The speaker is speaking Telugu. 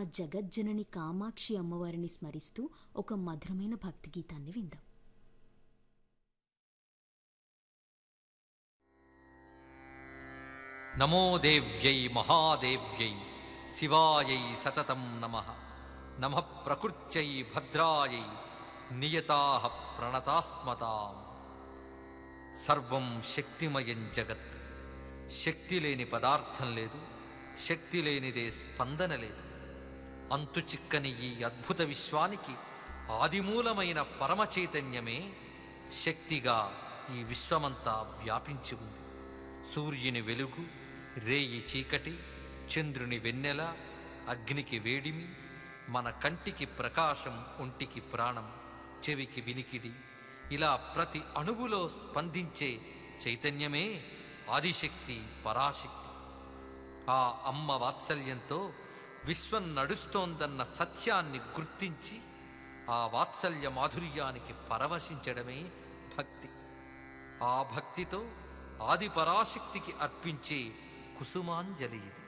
జగజ్జనని కామాక్షి అమ్మవారిని స్మరిస్తూ ఒక మధురమైన భక్తి గీతాన్ని విందాం నమో దేవ్యై మహాదేవ్యై శివాయై సతతం నమ నమ ప్రకృత్యై భద్రాయై నియతా ప్రణతాస్మతాం సర్వం శక్తిమయం జగత్ శక్తి లేని పదార్థం లేదు శక్తి లేనిదే స్పందన లేదు అంతు చిక్కని ఈ అద్భుత విశ్వానికి ఆదిమూలమైన పరమ చైతన్యమే శక్తిగా ఈ విశ్వమంతా వ్యాపించి ఉంది సూర్యుని వెలుగు రేయి చీకటి చంద్రుని వెన్నెల అగ్నికి వేడిమి మన కంటికి ప్రకాశం ఒంటికి ప్రాణం చెవికి వినికిడి ఇలా ప్రతి అణువులో స్పందించే చైతన్యమే ఆదిశక్తి పరాశక్తి ఆ అమ్మ వాత్సల్యంతో విశ్వం నడుస్తోందన్న సత్యాన్ని గుర్తించి ఆ వాత్సల్య మాధుర్యానికి పరవశించడమే భక్తి ఆ భక్తితో ఆది పరాశక్తికి అర్పించే కుసుమాంజలి ఇది